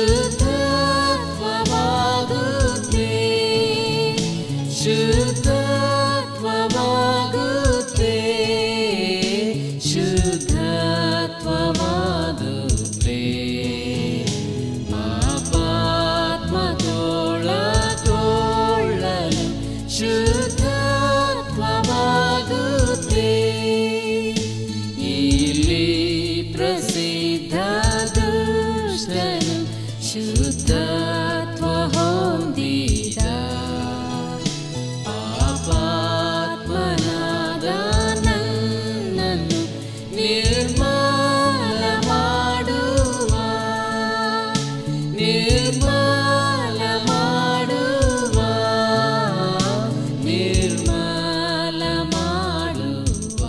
ಶುದ್ಧತ್ವವಾಗುತ್ತೆ ಶುದ್ಧತ್ವವಾಗುತ್ತೆ ಶುದ್ಧತ್ವವಾಗುತ್ತೆ ಪಾಪಾತ್ಮ ತೋಳ ತೋಳಲು ಶುದ್ಧತ್ವವಾಗುತ್ತೆ ಇಲ್ಲಿ ಪ್ರಸಿದ್ಧ ದುಷ್ಟನು ಶುದ್ಧತ್ವ ಹೊಂದಿದ ಪಾಪಾತ್ಮನಾದ ನನ್ನನ್ನು ನಿರ್ಮಲ ಮಾಡುವ ನಿರ್ಮಲ ಮಾಡುವ ನಿರ್ಮಲ ಮಾಡುವ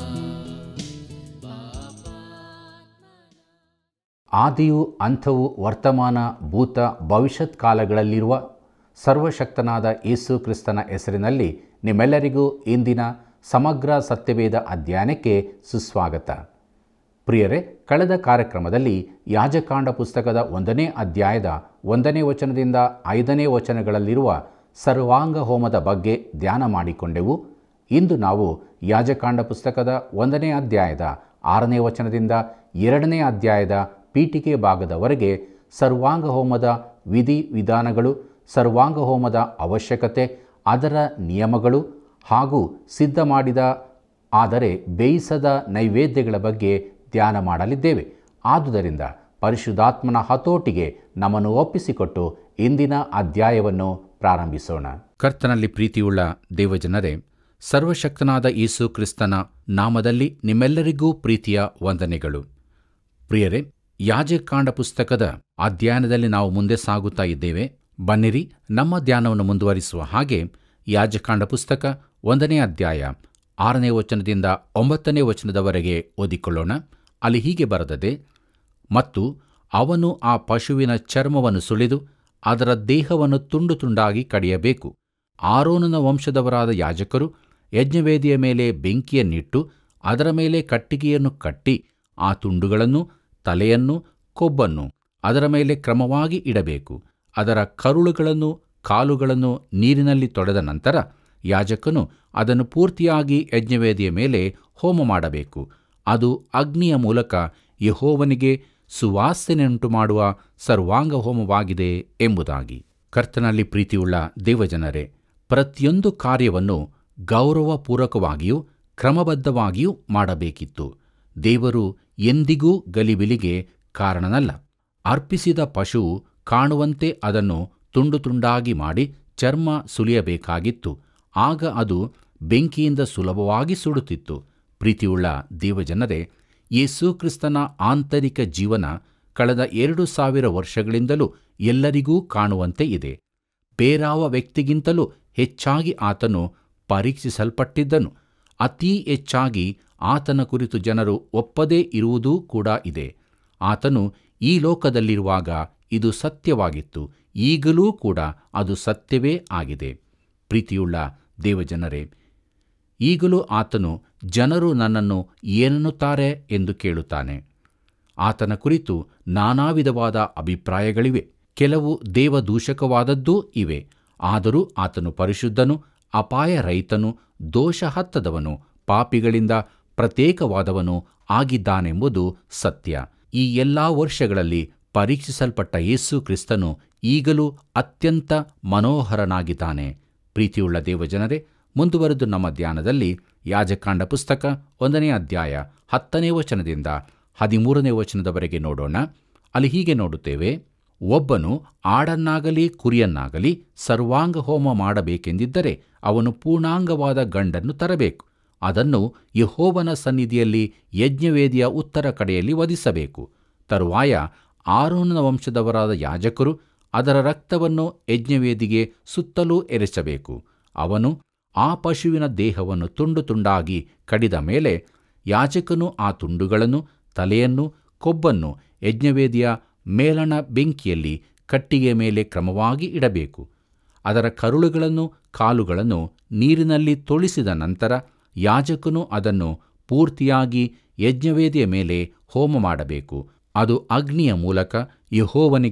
ಆದಿಯು ಅಂಥವು ವರ್ತಮಾನ ಭೂತ ಭವಿಷ್ಯತ್ ಕಾಲಗಳಲ್ಲಿರುವ ಸರ್ವಶಕ್ತನಾದ ಯೇಸು ಕ್ರಿಸ್ತನ ಹೆಸರಿನಲ್ಲಿ ನಿಮ್ಮೆಲ್ಲರಿಗೂ ಇಂದಿನ ಸಮಗ್ರ ಸತ್ಯವೇದ ಅಧ್ಯಯನಕ್ಕೆ ಸುಸ್ವಾಗತ ಪ್ರಿಯರೇ ಕಳೆದ ಕಾರ್ಯಕ್ರಮದಲ್ಲಿ ಯಾಜಕಾಂಡ ಪುಸ್ತಕದ ಒಂದನೇ ಅಧ್ಯಾಯದ ಒಂದನೇ ವಚನದಿಂದ ಐದನೇ ವಚನಗಳಲ್ಲಿರುವ ಸರ್ವಾಂಗ ಹೋಮದ ಬಗ್ಗೆ ಧ್ಯಾನ ಮಾಡಿಕೊಂಡೆವು ಇಂದು ನಾವು ಯಾಜಕಾಂಡ ಪುಸ್ತಕದ ಒಂದನೇ ಅಧ್ಯಾಯದ ಆರನೇ ವಚನದಿಂದ ಎರಡನೇ ಅಧ್ಯಾಯದ ಪೀಠಿಕೆ ಭಾಗದವರೆಗೆ ಸರ್ವಾಂಗ ಹೋಮದ ವಿಧಿ ವಿಧಾನಗಳು ಸರ್ವಾಂಗ ಹೋಮದ ಅವಶ್ಯಕತೆ ಅದರ ನಿಯಮಗಳು ಹಾಗೂ ಸಿದ್ಧ ಮಾಡಿದ ಆದರೆ ಬೇಯಿಸದ ನೈವೇದ್ಯಗಳ ಬಗ್ಗೆ ಧ್ಯಾನ ಮಾಡಲಿದ್ದೇವೆ ಆದುದರಿಂದ ಪರಿಶುದ್ಧಾತ್ಮನ ಹತೋಟಿಗೆ ನಮ್ಮನ್ನು ಒಪ್ಪಿಸಿಕೊಟ್ಟು ಇಂದಿನ ಅಧ್ಯಾಯವನ್ನು ಪ್ರಾರಂಭಿಸೋಣ ಕರ್ತನಲ್ಲಿ ಪ್ರೀತಿಯುಳ್ಳ ದೇವಜನರೇ ಸರ್ವಶಕ್ತನಾದ ಯೇಸು ಕ್ರಿಸ್ತನ ನಾಮದಲ್ಲಿ ನಿಮ್ಮೆಲ್ಲರಿಗೂ ಪ್ರೀತಿಯ ವಂದನೆಗಳು ಪ್ರಿಯರೇ ಯಾಜಕಾಂಡ ಪುಸ್ತಕದ ಅಧ್ಯಯನದಲ್ಲಿ ನಾವು ಮುಂದೆ ಸಾಗುತ್ತಾ ಇದ್ದೇವೆ ಬನ್ನಿರಿ ನಮ್ಮ ಧ್ಯಾನವನ್ನು ಮುಂದುವರಿಸುವ ಹಾಗೆ ಯಾಜಕಾಂಡ ಪುಸ್ತಕ ಒಂದನೇ ಅಧ್ಯಾಯ ಆರನೇ ವಚನದಿಂದ ಒಂಬತ್ತನೇ ವಚನದವರೆಗೆ ಓದಿಕೊಳ್ಳೋಣ ಅಲ್ಲಿ ಹೀಗೆ ಬರೆದದೆ ಮತ್ತು ಅವನು ಆ ಪಶುವಿನ ಚರ್ಮವನ್ನು ಸುಳಿದು ಅದರ ದೇಹವನ್ನು ತುಂಡು ತುಂಡಾಗಿ ಕಡಿಯಬೇಕು ಆರೋನನ ವಂಶದವರಾದ ಯಾಜಕರು ಯಜ್ಞವೇದಿಯ ಮೇಲೆ ಬೆಂಕಿಯನ್ನಿಟ್ಟು ಅದರ ಮೇಲೆ ಕಟ್ಟಿಗೆಯನ್ನು ಕಟ್ಟಿ ಆ ತುಂಡುಗಳನ್ನು ತಲೆಯನ್ನು ಕೊಬ್ಬನ್ನು ಅದರ ಮೇಲೆ ಕ್ರಮವಾಗಿ ಇಡಬೇಕು ಅದರ ಕರುಳುಗಳನ್ನು ಕಾಲುಗಳನ್ನು ನೀರಿನಲ್ಲಿ ತೊಳೆದ ನಂತರ ಯಾಜಕನು ಅದನ್ನು ಪೂರ್ತಿಯಾಗಿ ಯಜ್ಞವೇದಿಯ ಮೇಲೆ ಹೋಮ ಮಾಡಬೇಕು ಅದು ಅಗ್ನಿಯ ಮೂಲಕ ಯಹೋವನಿಗೆ ಸುವಾಸನೆಯುಂಟು ಮಾಡುವ ಸರ್ವಾಂಗ ಹೋಮವಾಗಿದೆ ಎಂಬುದಾಗಿ ಕರ್ತನಲ್ಲಿ ಪ್ರೀತಿಯುಳ್ಳ ದೇವಜನರೇ ಪ್ರತಿಯೊಂದು ಕಾರ್ಯವನ್ನು ಗೌರವಪೂರ್ವಕವಾಗಿಯೂ ಕ್ರಮಬದ್ಧವಾಗಿಯೂ ಮಾಡಬೇಕಿತ್ತು ದೇವರು ಎಂದಿಗೂ ಗಲಿಬಿಲಿಗೆ ಕಾರಣನಲ್ಲ ಅರ್ಪಿಸಿದ ಪಶುವು ಕಾಣುವಂತೆ ಅದನ್ನು ತುಂಡು ತುಂಡಾಗಿ ಮಾಡಿ ಚರ್ಮ ಸುಲಿಯಬೇಕಾಗಿತ್ತು ಆಗ ಅದು ಬೆಂಕಿಯಿಂದ ಸುಲಭವಾಗಿ ಸುಡುತ್ತಿತ್ತು ಪ್ರೀತಿಯುಳ್ಳ ದೇವಜನರೇ ಯೇಸು ಕ್ರಿಸ್ತನ ಆಂತರಿಕ ಜೀವನ ಕಳೆದ ಎರಡು ಸಾವಿರ ವರ್ಷಗಳಿಂದಲೂ ಎಲ್ಲರಿಗೂ ಕಾಣುವಂತೆ ಇದೆ ಬೇರಾವ ವ್ಯಕ್ತಿಗಿಂತಲೂ ಹೆಚ್ಚಾಗಿ ಆತನು ಪರೀಕ್ಷಿಸಲ್ಪಟ್ಟಿದ್ದನು ಅತೀ ಹೆಚ್ಚಾಗಿ ಆತನ ಕುರಿತು ಜನರು ಒಪ್ಪದೇ ಇರುವುದೂ ಕೂಡ ಇದೆ ಆತನು ಈ ಲೋಕದಲ್ಲಿರುವಾಗ ಇದು ಸತ್ಯವಾಗಿತ್ತು ಈಗಲೂ ಕೂಡ ಅದು ಸತ್ಯವೇ ಆಗಿದೆ ಪ್ರೀತಿಯುಳ್ಳ ದೇವಜನರೇ ಈಗಲೂ ಆತನು ಜನರು ನನ್ನನ್ನು ಏನನ್ನುತ್ತಾರೆ ಎಂದು ಕೇಳುತ್ತಾನೆ ಆತನ ಕುರಿತು ನಾನಾ ವಿಧವಾದ ಅಭಿಪ್ರಾಯಗಳಿವೆ ಕೆಲವು ದೇವದೂಷಕವಾದದ್ದೂ ಇವೆ ಆದರೂ ಆತನು ಪರಿಶುದ್ಧನು ಅಪಾಯ ರಹಿತನು ದೋಷ ಹತ್ತದವನು ಪಾಪಿಗಳಿಂದ ಪ್ರತ್ಯೇಕವಾದವನು ಆಗಿದ್ದಾನೆಂಬುದು ಸತ್ಯ ಈ ಎಲ್ಲಾ ವರ್ಷಗಳಲ್ಲಿ ಪರೀಕ್ಷಿಸಲ್ಪಟ್ಟ ಯೇಸು ಕ್ರಿಸ್ತನು ಈಗಲೂ ಅತ್ಯಂತ ಮನೋಹರನಾಗಿದ್ದಾನೆ ಪ್ರೀತಿಯುಳ್ಳ ದೇವಜನರೇ ಮುಂದುವರೆದು ನಮ್ಮ ಧ್ಯಾನದಲ್ಲಿ ಯಾಜಕಾಂಡ ಪುಸ್ತಕ ಒಂದನೇ ಅಧ್ಯಾಯ ಹತ್ತನೇ ವಚನದಿಂದ ಹದಿಮೂರನೇ ವಚನದವರೆಗೆ ನೋಡೋಣ ಅಲ್ಲಿ ಹೀಗೆ ನೋಡುತ್ತೇವೆ ಒಬ್ಬನು ಆಡನ್ನಾಗಲಿ ಕುರಿಯನ್ನಾಗಲಿ ಸರ್ವಾಂಗ ಹೋಮ ಮಾಡಬೇಕೆಂದಿದ್ದರೆ ಅವನು ಪೂರ್ಣಾಂಗವಾದ ಗಂಡನ್ನು ತರಬೇಕು ಅದನ್ನು ಯಹೋವನ ಸನ್ನಿಧಿಯಲ್ಲಿ ಯಜ್ಞವೇದಿಯ ಉತ್ತರ ಕಡೆಯಲ್ಲಿ ವಧಿಸಬೇಕು ತರುವಾಯ ಆರೋನನ ವಂಶದವರಾದ ಯಾಜಕರು ಅದರ ರಕ್ತವನ್ನು ಯಜ್ಞವೇದಿಗೆ ಸುತ್ತಲೂ ಎರಚಬೇಕು ಅವನು ಆ ಪಶುವಿನ ದೇಹವನ್ನು ತುಂಡು ತುಂಡಾಗಿ ಕಡಿದ ಮೇಲೆ ಯಾಜಕನು ಆ ತುಂಡುಗಳನ್ನು ತಲೆಯನ್ನು ಕೊಬ್ಬನ್ನು ಯಜ್ಞವೇದಿಯ ಮೇಲಣ ಬೆಂಕಿಯಲ್ಲಿ ಕಟ್ಟಿಗೆ ಮೇಲೆ ಕ್ರಮವಾಗಿ ಇಡಬೇಕು ಅದರ ಕರುಳುಗಳನ್ನು ಕಾಲುಗಳನ್ನು ನೀರಿನಲ್ಲಿ ತೊಳಿಸಿದ ನಂತರ ಯಾಜಕನು ಅದನ್ನು ಪೂರ್ತಿಯಾಗಿ ಯಜ್ಞವೇದಿಯ ಮೇಲೆ ಹೋಮ ಮಾಡಬೇಕು ಅದು ಅಗ್ನಿಯ ಮೂಲಕ ಯಹೋವನಿಗೆ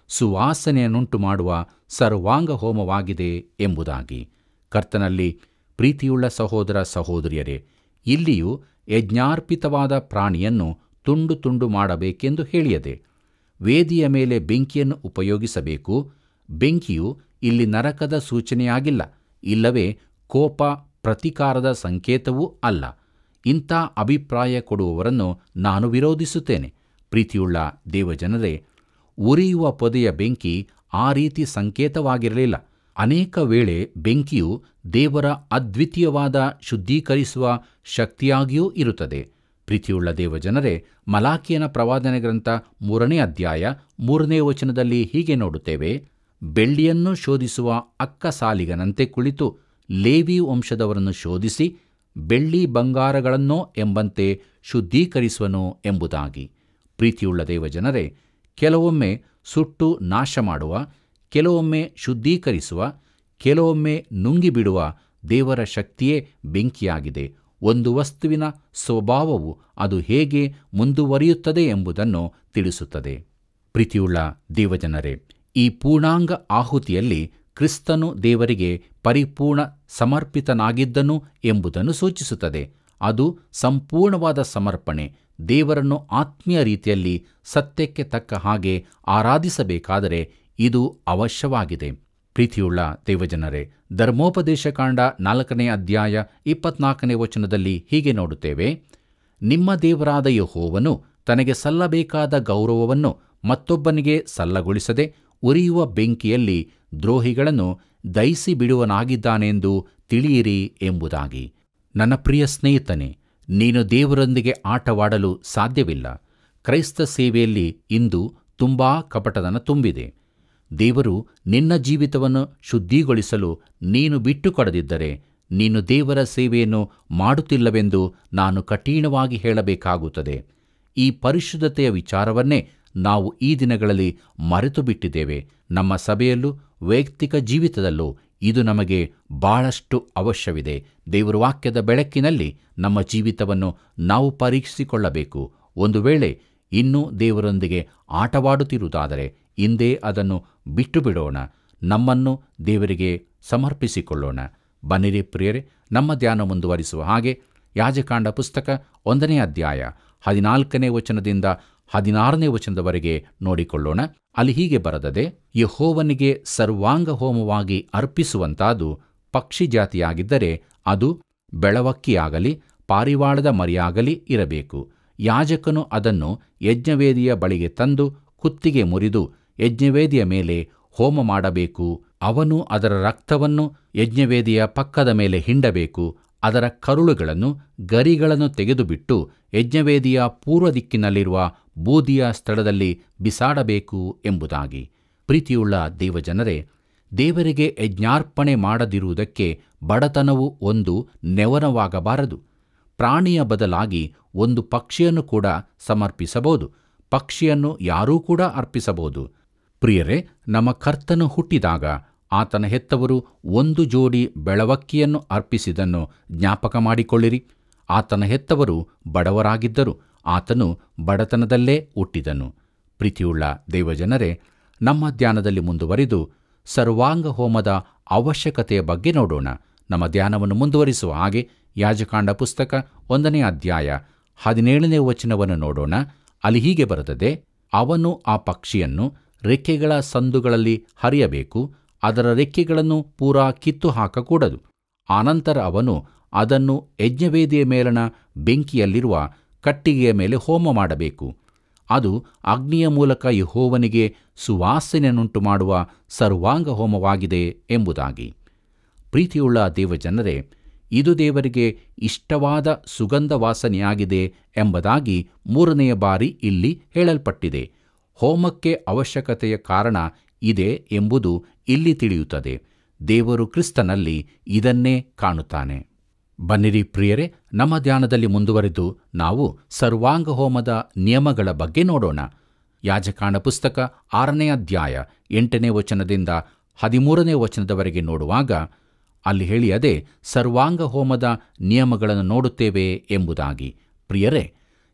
ಸುವಾಸನೆಯನ್ನುಂಟು ಮಾಡುವ ಸರ್ವಾಂಗ ಹೋಮವಾಗಿದೆ ಎಂಬುದಾಗಿ ಕರ್ತನಲ್ಲಿ ಪ್ರೀತಿಯುಳ್ಳ ಸಹೋದರ ಸಹೋದರಿಯರೇ ಇಲ್ಲಿಯೂ ಯಜ್ಞಾರ್ಪಿತವಾದ ಪ್ರಾಣಿಯನ್ನು ತುಂಡು ತುಂಡು ಮಾಡಬೇಕೆಂದು ಹೇಳಿಯದೆ ವೇದಿಯ ಮೇಲೆ ಬೆಂಕಿಯನ್ನು ಉಪಯೋಗಿಸಬೇಕು ಬೆಂಕಿಯು ಇಲ್ಲಿ ನರಕದ ಸೂಚನೆಯಾಗಿಲ್ಲ ಇಲ್ಲವೇ ಕೋಪ ಪ್ರತಿಕಾರದ ಸಂಕೇತವೂ ಅಲ್ಲ ಇಂಥ ಅಭಿಪ್ರಾಯ ಕೊಡುವವರನ್ನು ನಾನು ವಿರೋಧಿಸುತ್ತೇನೆ ಪ್ರೀತಿಯುಳ್ಳ ದೇವಜನರೇ ಉರಿಯುವ ಪೊದೆಯ ಬೆಂಕಿ ಆ ರೀತಿ ಸಂಕೇತವಾಗಿರಲಿಲ್ಲ ಅನೇಕ ವೇಳೆ ಬೆಂಕಿಯು ದೇವರ ಅದ್ವಿತೀಯವಾದ ಶುದ್ಧೀಕರಿಸುವ ಶಕ್ತಿಯಾಗಿಯೂ ಇರುತ್ತದೆ ಪ್ರೀತಿಯುಳ್ಳ ದೇವಜನರೇ ಮಲಾಕಿಯನ ಪ್ರವಾದನೆ ಗ್ರಂಥ ಮೂರನೇ ಅಧ್ಯಾಯ ಮೂರನೇ ವಚನದಲ್ಲಿ ಹೀಗೆ ನೋಡುತ್ತೇವೆ ಬೆಳ್ಳಿಯನ್ನು ಶೋಧಿಸುವ ಅಕ್ಕಸಾಲಿಗನಂತೆ ಕುಳಿತು ಲೇವಿ ವಂಶದವರನ್ನು ಶೋಧಿಸಿ ಬೆಳ್ಳಿ ಬಂಗಾರಗಳನ್ನೋ ಎಂಬಂತೆ ಶುದ್ಧೀಕರಿಸುವನು ಎಂಬುದಾಗಿ ಪ್ರೀತಿಯುಳ್ಳ ದೇವಜನರೇ ಕೆಲವೊಮ್ಮೆ ಸುಟ್ಟು ನಾಶ ಮಾಡುವ ಕೆಲವೊಮ್ಮೆ ಶುದ್ಧೀಕರಿಸುವ ಕೆಲವೊಮ್ಮೆ ನುಂಗಿಬಿಡುವ ದೇವರ ಶಕ್ತಿಯೇ ಬೆಂಕಿಯಾಗಿದೆ ಒಂದು ವಸ್ತುವಿನ ಸ್ವಭಾವವು ಅದು ಹೇಗೆ ಮುಂದುವರಿಯುತ್ತದೆ ಎಂಬುದನ್ನು ತಿಳಿಸುತ್ತದೆ ಪ್ರೀತಿಯುಳ್ಳ ದೇವಜನರೇ ಈ ಪೂರ್ಣಾಂಗ ಆಹುತಿಯಲ್ಲಿ ಕ್ರಿಸ್ತನು ದೇವರಿಗೆ ಪರಿಪೂರ್ಣ ಸಮರ್ಪಿತನಾಗಿದ್ದನು ಎಂಬುದನ್ನು ಸೂಚಿಸುತ್ತದೆ ಅದು ಸಂಪೂರ್ಣವಾದ ಸಮರ್ಪಣೆ ದೇವರನ್ನು ಆತ್ಮೀಯ ರೀತಿಯಲ್ಲಿ ಸತ್ಯಕ್ಕೆ ತಕ್ಕ ಹಾಗೆ ಆರಾಧಿಸಬೇಕಾದರೆ ಇದು ಅವಶ್ಯವಾಗಿದೆ ಪ್ರೀತಿಯುಳ್ಳ ದೇವಜನರೇ ಧರ್ಮೋಪದೇಶಕಾಂಡ ನಾಲ್ಕನೇ ಅಧ್ಯಾಯ ಇಪ್ಪತ್ನಾಲ್ಕನೇ ವಚನದಲ್ಲಿ ಹೀಗೆ ನೋಡುತ್ತೇವೆ ನಿಮ್ಮ ದೇವರಾದ ಯಹೋವನು ತನಗೆ ಸಲ್ಲಬೇಕಾದ ಗೌರವವನ್ನು ಮತ್ತೊಬ್ಬನಿಗೆ ಸಲ್ಲಗೊಳಿಸದೆ ಉರಿಯುವ ಬೆಂಕಿಯಲ್ಲಿ ದ್ರೋಹಿಗಳನ್ನು ದಯಿಸಿ ಬಿಡುವನಾಗಿದ್ದಾನೆಂದು ತಿಳಿಯಿರಿ ಎಂಬುದಾಗಿ ನನ್ನ ಪ್ರಿಯ ಸ್ನೇಹಿತನೇ ನೀನು ದೇವರೊಂದಿಗೆ ಆಟವಾಡಲು ಸಾಧ್ಯವಿಲ್ಲ ಕ್ರೈಸ್ತ ಸೇವೆಯಲ್ಲಿ ಇಂದು ತುಂಬಾ ಕಪಟದನ ತುಂಬಿದೆ ದೇವರು ನಿನ್ನ ಜೀವಿತವನ್ನು ಶುದ್ಧಿಗೊಳಿಸಲು ನೀನು ಬಿಟ್ಟು ಕೊಡದಿದ್ದರೆ ನೀನು ದೇವರ ಸೇವೆಯನ್ನು ಮಾಡುತ್ತಿಲ್ಲವೆಂದು ನಾನು ಕಠಿಣವಾಗಿ ಹೇಳಬೇಕಾಗುತ್ತದೆ ಈ ಪರಿಶುದ್ಧತೆಯ ವಿಚಾರವನ್ನೇ ನಾವು ಈ ದಿನಗಳಲ್ಲಿ ಮರೆತು ಬಿಟ್ಟಿದ್ದೇವೆ ನಮ್ಮ ಸಭೆಯಲ್ಲೂ ವೈಯಕ್ತಿಕ ಜೀವಿತದಲ್ಲೂ ಇದು ನಮಗೆ ಬಹಳಷ್ಟು ಅವಶ್ಯವಿದೆ ದೇವರ ವಾಕ್ಯದ ಬೆಳಕಿನಲ್ಲಿ ನಮ್ಮ ಜೀವಿತವನ್ನು ನಾವು ಪರೀಕ್ಷಿಸಿಕೊಳ್ಳಬೇಕು ಒಂದು ವೇಳೆ ಇನ್ನೂ ದೇವರೊಂದಿಗೆ ಆಟವಾಡುತ್ತಿರುವುದಾದರೆ ಹಿಂದೆ ಅದನ್ನು ಬಿಟ್ಟು ಬಿಡೋಣ ನಮ್ಮನ್ನು ದೇವರಿಗೆ ಸಮರ್ಪಿಸಿಕೊಳ್ಳೋಣ ಬನ್ನಿರಿ ಪ್ರಿಯರೇ ನಮ್ಮ ಧ್ಯಾನ ಮುಂದುವರಿಸುವ ಹಾಗೆ ಯಾಜಕಾಂಡ ಪುಸ್ತಕ ಒಂದನೇ ಅಧ್ಯಾಯ ಹದಿನಾಲ್ಕನೇ ವಚನದಿಂದ ಹದಿನಾರನೇ ವಚನದವರೆಗೆ ನೋಡಿಕೊಳ್ಳೋಣ ಅಲ್ಲಿ ಹೀಗೆ ಬರೆದದೆ ಯಹೋವನಿಗೆ ಸರ್ವಾಂಗ ಹೋಮವಾಗಿ ಅರ್ಪಿಸುವಂತಾದು ಪಕ್ಷಿ ಜಾತಿಯಾಗಿದ್ದರೆ ಅದು ಬೆಳವಕ್ಕಿಯಾಗಲಿ ಪಾರಿವಾಳದ ಮರಿಯಾಗಲಿ ಇರಬೇಕು ಯಾಜಕನು ಅದನ್ನು ಯಜ್ಞವೇದಿಯ ಬಳಿಗೆ ತಂದು ಕುತ್ತಿಗೆ ಮುರಿದು ಯಜ್ಞವೇದಿಯ ಮೇಲೆ ಹೋಮ ಮಾಡಬೇಕು ಅವನು ಅದರ ರಕ್ತವನ್ನು ಯಜ್ಞವೇದಿಯ ಪಕ್ಕದ ಮೇಲೆ ಹಿಂಡಬೇಕು ಅದರ ಕರುಳುಗಳನ್ನು ಗರಿಗಳನ್ನು ತೆಗೆದುಬಿಟ್ಟು ಯಜ್ಞವೇದಿಯ ಪೂರ್ವ ದಿಕ್ಕಿನಲ್ಲಿರುವ ಬೂದಿಯ ಸ್ಥಳದಲ್ಲಿ ಬಿಸಾಡಬೇಕು ಎಂಬುದಾಗಿ ಪ್ರೀತಿಯುಳ್ಳ ದೇವಜನರೇ ದೇವರಿಗೆ ಯಜ್ಞಾರ್ಪಣೆ ಮಾಡದಿರುವುದಕ್ಕೆ ಬಡತನವು ಒಂದು ನೆವನವಾಗಬಾರದು ಪ್ರಾಣಿಯ ಬದಲಾಗಿ ಒಂದು ಪಕ್ಷಿಯನ್ನು ಕೂಡ ಸಮರ್ಪಿಸಬಹುದು ಪಕ್ಷಿಯನ್ನು ಯಾರೂ ಕೂಡ ಅರ್ಪಿಸಬಹುದು ಪ್ರಿಯರೇ ನಮ್ಮ ಕರ್ತನು ಹುಟ್ಟಿದಾಗ ಆತನ ಹೆತ್ತವರು ಒಂದು ಜೋಡಿ ಬೆಳವಕ್ಕಿಯನ್ನು ಅರ್ಪಿಸಿದನ್ನು ಜ್ಞಾಪಕ ಮಾಡಿಕೊಳ್ಳಿರಿ ಆತನ ಹೆತ್ತವರು ಬಡವರಾಗಿದ್ದರು ಆತನು ಬಡತನದಲ್ಲೇ ಹುಟ್ಟಿದನು ಪ್ರೀತಿಯುಳ್ಳ ದೇವಜನರೇ ನಮ್ಮ ಧ್ಯಾನದಲ್ಲಿ ಮುಂದುವರಿದು ಸರ್ವಾಂಗ ಹೋಮದ ಅವಶ್ಯಕತೆಯ ಬಗ್ಗೆ ನೋಡೋಣ ನಮ್ಮ ಧ್ಯಾನವನ್ನು ಮುಂದುವರಿಸುವ ಹಾಗೆ ಯಾಜಕಾಂಡ ಪುಸ್ತಕ ಒಂದನೇ ಅಧ್ಯಾಯ ಹದಿನೇಳನೇ ವಚನವನ್ನು ನೋಡೋಣ ಅಲ್ಲಿ ಹೀಗೆ ಬರುತ್ತದೆ ಅವನು ಆ ಪಕ್ಷಿಯನ್ನು ರೆಕ್ಕೆಗಳ ಸಂದುಗಳಲ್ಲಿ ಹರಿಯಬೇಕು ಅದರ ರೆಕ್ಕೆಗಳನ್ನು ಪೂರಾ ಕಿತ್ತು ಹಾಕಕೂಡದು ಆನಂತರ ಅವನು ಅದನ್ನು ಯಜ್ಞವೇದಿಯ ಮೇಲಣ ಬೆಂಕಿಯಲ್ಲಿರುವ ಕಟ್ಟಿಗೆಯ ಮೇಲೆ ಹೋಮ ಮಾಡಬೇಕು ಅದು ಅಗ್ನಿಯ ಮೂಲಕ ಯಹೋವನಿಗೆ ಸುವಾಸನೆಯನ್ನುಂಟು ಮಾಡುವ ಸರ್ವಾಂಗ ಹೋಮವಾಗಿದೆ ಎಂಬುದಾಗಿ ಪ್ರೀತಿಯುಳ್ಳ ದೇವಜನರೇ ಇದು ದೇವರಿಗೆ ಇಷ್ಟವಾದ ಸುಗಂಧ ವಾಸನೆಯಾಗಿದೆ ಎಂಬುದಾಗಿ ಮೂರನೆಯ ಬಾರಿ ಇಲ್ಲಿ ಹೇಳಲ್ಪಟ್ಟಿದೆ ಹೋಮಕ್ಕೆ ಅವಶ್ಯಕತೆಯ ಕಾರಣ ಇದೆ ಎಂಬುದು ಇಲ್ಲಿ ತಿಳಿಯುತ್ತದೆ ದೇವರು ಕ್ರಿಸ್ತನಲ್ಲಿ ಇದನ್ನೇ ಕಾಣುತ್ತಾನೆ ಬನ್ನಿರಿ ಪ್ರಿಯರೇ ನಮ್ಮ ಧ್ಯಾನದಲ್ಲಿ ಮುಂದುವರೆದು ನಾವು ಸರ್ವಾಂಗ ಹೋಮದ ನಿಯಮಗಳ ಬಗ್ಗೆ ನೋಡೋಣ ಯಾಜಕಾಂಡ ಪುಸ್ತಕ ಆರನೇ ಅಧ್ಯಾಯ ಎಂಟನೇ ವಚನದಿಂದ ಹದಿಮೂರನೇ ವಚನದವರೆಗೆ ನೋಡುವಾಗ ಅಲ್ಲಿ ಹೇಳಿಯದೆ ಸರ್ವಾಂಗ ಹೋಮದ ನಿಯಮಗಳನ್ನು ನೋಡುತ್ತೇವೆ ಎಂಬುದಾಗಿ ಪ್ರಿಯರೇ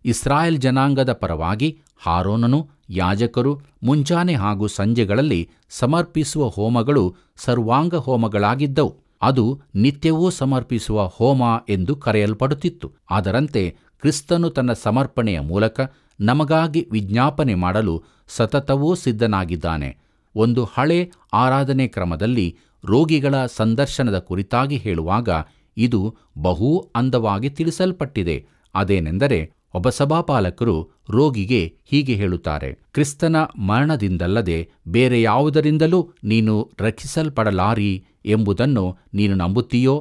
ಇಸ್ರಾಯೇಲ್ ಜನಾಂಗದ ಪರವಾಗಿ ಹಾರೋನನು ಯಾಜಕರು ಮುಂಜಾನೆ ಹಾಗೂ ಸಂಜೆಗಳಲ್ಲಿ ಸಮರ್ಪಿಸುವ ಹೋಮಗಳು ಸರ್ವಾಂಗ ಹೋಮಗಳಾಗಿದ್ದವು ಅದು ನಿತ್ಯವೂ ಸಮರ್ಪಿಸುವ ಹೋಮ ಎಂದು ಕರೆಯಲ್ಪಡುತ್ತಿತ್ತು ಅದರಂತೆ ಕ್ರಿಸ್ತನು ತನ್ನ ಸಮರ್ಪಣೆಯ ಮೂಲಕ ನಮಗಾಗಿ ವಿಜ್ಞಾಪನೆ ಮಾಡಲು ಸತತವೂ ಸಿದ್ಧನಾಗಿದ್ದಾನೆ ಒಂದು ಹಳೆ ಆರಾಧನೆ ಕ್ರಮದಲ್ಲಿ ರೋಗಿಗಳ ಸಂದರ್ಶನದ ಕುರಿತಾಗಿ ಹೇಳುವಾಗ ಇದು ಬಹು ಅಂದವಾಗಿ ತಿಳಿಸಲ್ಪಟ್ಟಿದೆ ಅದೇನೆಂದರೆ ಒಬ್ಬ ಸಭಾಪಾಲಕರು ರೋಗಿಗೆ ಹೀಗೆ ಹೇಳುತ್ತಾರೆ ಕ್ರಿಸ್ತನ ಮರಣದಿಂದಲ್ಲದೆ ಬೇರೆ ಯಾವುದರಿಂದಲೂ ನೀನು ರಕ್ಷಿಸಲ್ಪಡಲಾರಿ ಎಂಬುದನ್ನು ನೀನು ನಂಬುತ್ತೀಯೋ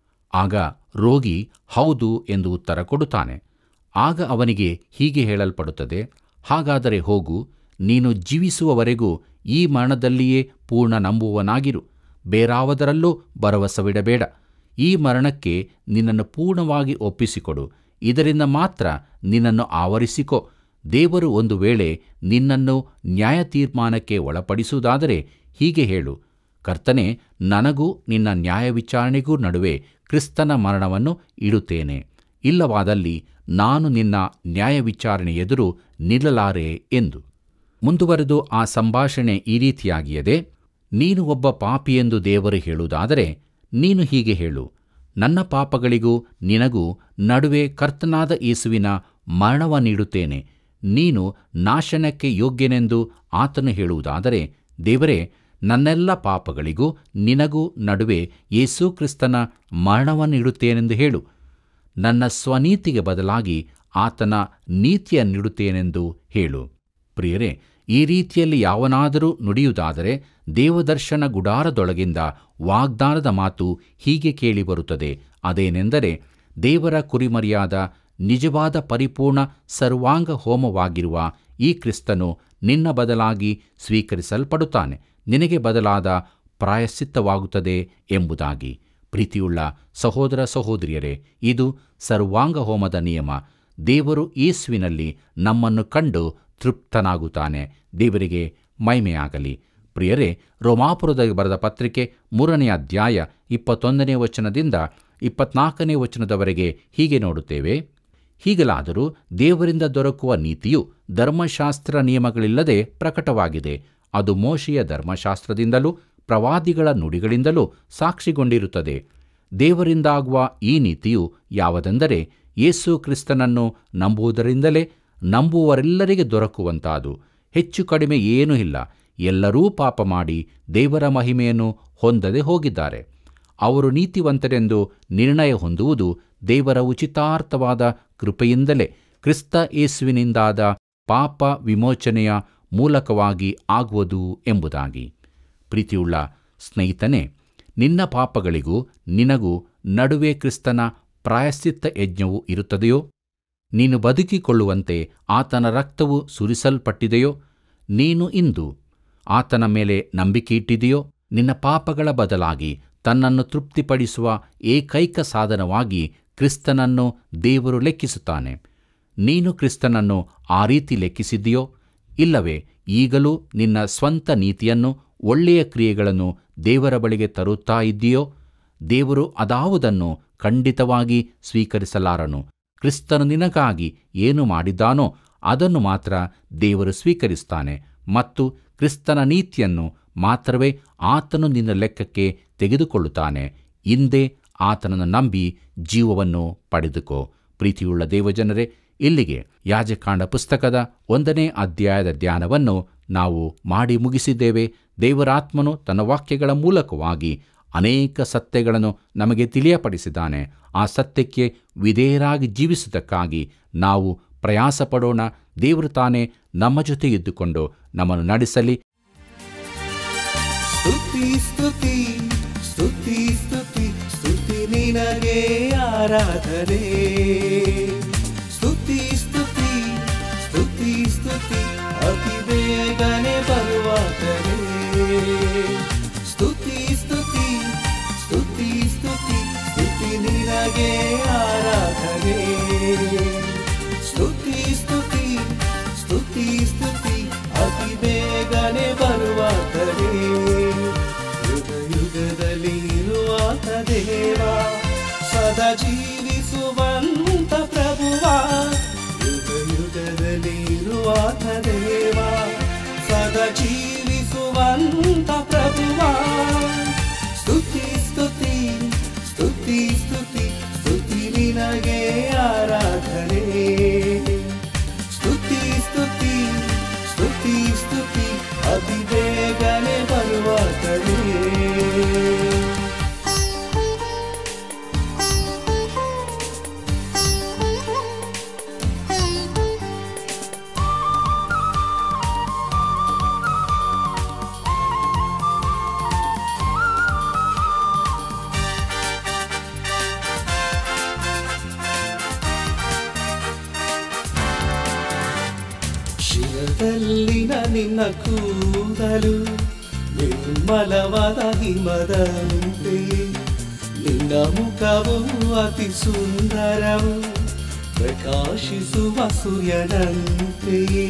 ಆಗ ರೋಗಿ ಹೌದು ಎಂದು ಉತ್ತರ ಕೊಡುತ್ತಾನೆ ಆಗ ಅವನಿಗೆ ಹೀಗೆ ಹೇಳಲ್ಪಡುತ್ತದೆ ಹಾಗಾದರೆ ಹೋಗು ನೀನು ಜೀವಿಸುವವರೆಗೂ ಈ ಮರಣದಲ್ಲಿಯೇ ಪೂರ್ಣ ನಂಬುವನಾಗಿರು ಬೇರಾವದರಲ್ಲೂ ಭರವಸವಿಡಬೇಡ ಈ ಮರಣಕ್ಕೆ ನಿನ್ನನ್ನು ಪೂರ್ಣವಾಗಿ ಒಪ್ಪಿಸಿಕೊಡು ಇದರಿಂದ ಮಾತ್ರ ನಿನ್ನನ್ನು ಆವರಿಸಿಕೊ ದೇವರು ಒಂದು ವೇಳೆ ನಿನ್ನನ್ನು ನ್ಯಾಯ ತೀರ್ಮಾನಕ್ಕೆ ಒಳಪಡಿಸುವುದಾದರೆ ಹೀಗೆ ಹೇಳು ಕರ್ತನೆ ನನಗೂ ನಿನ್ನ ನ್ಯಾಯ ವಿಚಾರಣೆಗೂ ನಡುವೆ ಕ್ರಿಸ್ತನ ಮರಣವನ್ನು ಇಡುತ್ತೇನೆ ಇಲ್ಲವಾದಲ್ಲಿ ನಾನು ನಿನ್ನ ನ್ಯಾಯ ವಿಚಾರಣೆ ಎದುರು ನಿಲ್ಲಲಾರೆ ಎಂದು ಮುಂದುವರೆದು ಆ ಸಂಭಾಷಣೆ ಈ ರೀತಿಯಾಗಿಯದೆ ನೀನು ಒಬ್ಬ ಪಾಪಿಯೆಂದು ದೇವರು ಹೇಳುವುದಾದರೆ ನೀನು ಹೀಗೆ ಹೇಳು ನನ್ನ ಪಾಪಗಳಿಗೂ ನಿನಗೂ ನಡುವೆ ಕರ್ತನಾದ ಯೇಸುವಿನ ಮರಣವ ನೀಡುತ್ತೇನೆ ನೀನು ನಾಶನಕ್ಕೆ ಯೋಗ್ಯನೆಂದು ಆತನು ಹೇಳುವುದಾದರೆ ದೇವರೇ ನನ್ನೆಲ್ಲ ಪಾಪಗಳಿಗೂ ನಿನಗೂ ನಡುವೆ ಯೇಸು ಕ್ರಿಸ್ತನ ಮರಣವನ್ನಿಡುತ್ತೇನೆಂದು ಹೇಳು ನನ್ನ ಸ್ವನೀತಿಗೆ ಬದಲಾಗಿ ಆತನ ನೀತಿಯನ್ನಿಡುತ್ತೇನೆಂದು ಹೇಳು ಪ್ರಿಯರೇ ಈ ರೀತಿಯಲ್ಲಿ ಯಾವನಾದರೂ ನುಡಿಯುವುದಾದರೆ ದೇವದರ್ಶನ ಗುಡಾರದೊಳಗಿಂದ ವಾಗ್ದಾನದ ಮಾತು ಹೀಗೆ ಕೇಳಿಬರುತ್ತದೆ ಅದೇನೆಂದರೆ ದೇವರ ಕುರಿಮರಿಯಾದ ನಿಜವಾದ ಪರಿಪೂರ್ಣ ಸರ್ವಾಂಗ ಹೋಮವಾಗಿರುವ ಈ ಕ್ರಿಸ್ತನು ನಿನ್ನ ಬದಲಾಗಿ ಸ್ವೀಕರಿಸಲ್ಪಡುತ್ತಾನೆ ನಿನಗೆ ಬದಲಾದ ಪ್ರಾಯಶ್ಚಿತ್ತವಾಗುತ್ತದೆ ಎಂಬುದಾಗಿ ಪ್ರೀತಿಯುಳ್ಳ ಸಹೋದರ ಸಹೋದರಿಯರೇ ಇದು ಸರ್ವಾಂಗ ಹೋಮದ ನಿಯಮ ದೇವರು ಯೇಸುವಿನಲ್ಲಿ ನಮ್ಮನ್ನು ಕಂಡು ತೃಪ್ತನಾಗುತ್ತಾನೆ ದೇವರಿಗೆ ಮಹಿಮೆಯಾಗಲಿ ಪ್ರಿಯರೇ ರೋಮಾಪುರದ ಬರೆದ ಪತ್ರಿಕೆ ಮೂರನೇ ಅಧ್ಯಾಯ ಇಪ್ಪತ್ತೊಂದನೇ ವಚನದಿಂದ ಇಪ್ಪತ್ನಾಲ್ಕನೇ ವಚನದವರೆಗೆ ಹೀಗೆ ನೋಡುತ್ತೇವೆ ಹೀಗಲಾದರೂ ದೇವರಿಂದ ದೊರಕುವ ನೀತಿಯು ಧರ್ಮಶಾಸ್ತ್ರ ನಿಯಮಗಳಿಲ್ಲದೆ ಪ್ರಕಟವಾಗಿದೆ ಅದು ಮೋಶೆಯ ಧರ್ಮಶಾಸ್ತ್ರದಿಂದಲೂ ಪ್ರವಾದಿಗಳ ನುಡಿಗಳಿಂದಲೂ ಸಾಕ್ಷಿಗೊಂಡಿರುತ್ತದೆ ದೇವರಿಂದಾಗುವ ಈ ನೀತಿಯು ಯಾವುದೆಂದರೆ ಯೇಸು ಕ್ರಿಸ್ತನನ್ನು ನಂಬುವುದರಿಂದಲೇ ನಂಬುವರೆಲ್ಲರಿಗೆ ದೊರಕುವಂತಾದು ಹೆಚ್ಚು ಕಡಿಮೆ ಏನೂ ಇಲ್ಲ ಎಲ್ಲರೂ ಪಾಪ ಮಾಡಿ ದೇವರ ಮಹಿಮೆಯನ್ನು ಹೊಂದದೆ ಹೋಗಿದ್ದಾರೆ ಅವರು ನೀತಿವಂತರೆಂದು ನಿರ್ಣಯ ಹೊಂದುವುದು ದೇವರ ಉಚಿತಾರ್ಥವಾದ ಕೃಪೆಯಿಂದಲೇ ಕ್ರಿಸ್ತ ಯೇಸುವಿನಿಂದಾದ ಪಾಪ ವಿಮೋಚನೆಯ ಮೂಲಕವಾಗಿ ಆಗುವುದು ಎಂಬುದಾಗಿ ಪ್ರೀತಿಯುಳ್ಳ ಸ್ನೇಹಿತನೇ ನಿನ್ನ ಪಾಪಗಳಿಗೂ ನಿನಗೂ ನಡುವೆ ಕ್ರಿಸ್ತನ ಪ್ರಾಯಶ್ಚಿತ್ತ ಯಜ್ಞವು ಇರುತ್ತದೆಯೋ ನೀನು ಬದುಕಿಕೊಳ್ಳುವಂತೆ ಆತನ ರಕ್ತವು ಸುರಿಸಲ್ಪಟ್ಟಿದೆಯೋ ನೀನು ಇಂದು ಆತನ ಮೇಲೆ ನಂಬಿಕೆ ಇಟ್ಟಿದೆಯೋ ನಿನ್ನ ಪಾಪಗಳ ಬದಲಾಗಿ ತನ್ನನ್ನು ತೃಪ್ತಿಪಡಿಸುವ ಏಕೈಕ ಸಾಧನವಾಗಿ ಕ್ರಿಸ್ತನನ್ನು ದೇವರು ಲೆಕ್ಕಿಸುತ್ತಾನೆ ನೀನು ಕ್ರಿಸ್ತನನ್ನು ಆ ರೀತಿ ಲೆಕ್ಕಿಸಿದೆಯೋ ಇಲ್ಲವೇ ಈಗಲೂ ನಿನ್ನ ಸ್ವಂತ ನೀತಿಯನ್ನು ಒಳ್ಳೆಯ ಕ್ರಿಯೆಗಳನ್ನು ದೇವರ ಬಳಿಗೆ ತರುತ್ತಾ ಇದ್ದೀಯೋ ದೇವರು ಅದಾವುದನ್ನು ಖಂಡಿತವಾಗಿ ಸ್ವೀಕರಿಸಲಾರನು ಕ್ರಿಸ್ತನು ನಿನಗಾಗಿ ಏನು ಮಾಡಿದ್ದಾನೋ ಅದನ್ನು ಮಾತ್ರ ದೇವರು ಸ್ವೀಕರಿಸ್ತಾನೆ ಮತ್ತು ಕ್ರಿಸ್ತನ ನೀತಿಯನ್ನು ಮಾತ್ರವೇ ಆತನು ನಿನ್ನ ಲೆಕ್ಕಕ್ಕೆ ತೆಗೆದುಕೊಳ್ಳುತ್ತಾನೆ ಹಿಂದೆ ಆತನನ್ನು ನಂಬಿ ಜೀವವನ್ನು ಪಡೆದುಕೋ ಪ್ರೀತಿಯುಳ್ಳ ದೇವಜನರೇ ಇಲ್ಲಿಗೆ ಯಾಜಕಾಂಡ ಪುಸ್ತಕದ ಒಂದನೇ ಅಧ್ಯಾಯದ ಧ್ಯಾನವನ್ನು ನಾವು ಮಾಡಿ ಮುಗಿಸಿದ್ದೇವೆ ದೇವರಾತ್ಮನು ತನ್ನ ವಾಕ್ಯಗಳ ಮೂಲಕವಾಗಿ ಅನೇಕ ಸತ್ಯಗಳನ್ನು ನಮಗೆ ತಿಳಿಯಪಡಿಸಿದ್ದಾನೆ ಆ ಸತ್ಯಕ್ಕೆ ವಿಧೇಯರಾಗಿ ಜೀವಿಸುವುದಕ್ಕಾಗಿ ನಾವು ಪ್ರಯಾಸ ಪಡೋಣ ದೇವರು ತಾನೇ ನಮ್ಮ ಜೊತೆ ಇದ್ದುಕೊಂಡು ನಮ್ಮನ್ನು ನಡೆಸಲಿ ಸ್ತುತಿ ಸ್ತುತಿ ಸ್ತುತಿ ಸ್ತುತಿ ಸ್ತುತಿ ನಿನಗೆ ಆರಾಧನೆ ಸ್ತುತಿ ಸ್ತುತಿ ಸ್ತುತಿ ಸ್ತುತಿ ಅತಿ ಬೇಗನೆ ಬರುವಾಗಲೇ ಸ್ತುತಿ ಸ್ತುತಿ ಸ್ತುತಿ ಸ್ತುತಿ ಸ್ತುತಿ ನಿನಗೆ ಆರಾಧನೆ ಸ್ತುತಿ ಸ್ತುತಿ ಸ್ತುತಿ ಸ್ತುತಿ ಅತಿ ಬೇಗನೆ ಬರುವಾಗಲೇ ಯುಗ ಯುಗದಲ್ಲಿ ಇರುವಾತ ದೇವ ಸದಾ ಜೀವಿಸುವಂತ ಪ್ರಭುವ ಯುಗ ನಡೆಸುವಂತ ಪ್ರಭುವಾ ಸ್ತುತಿ ಸ್ತುತಿ ಸ್ತುತಿ ಸ್ತುತಿ ಸ್ತುತಿ ನಿನಗೆ ಆರಾಧನೆ ಸ್ತುತಿ ಸ್ತುತಿ ಸ್ತುತಿ ಸ್ತುತಿ ಅತಿ ಬೇಗನೆ ಬರುವ ಕಡೆ ಶಿರದಲ್ಲಿನ ನಿನ್ನ ಕೂದಲು ನಿರ್ಮಲವಾದ ಹಿಮದಂತೆ ನಿನ್ನ ಮುಖವು ಅತಿ ಸುಂದರವು ಪ್ರಕಾಶಿಸುವ ಸೂರ್ಯನಂತೆಯೇ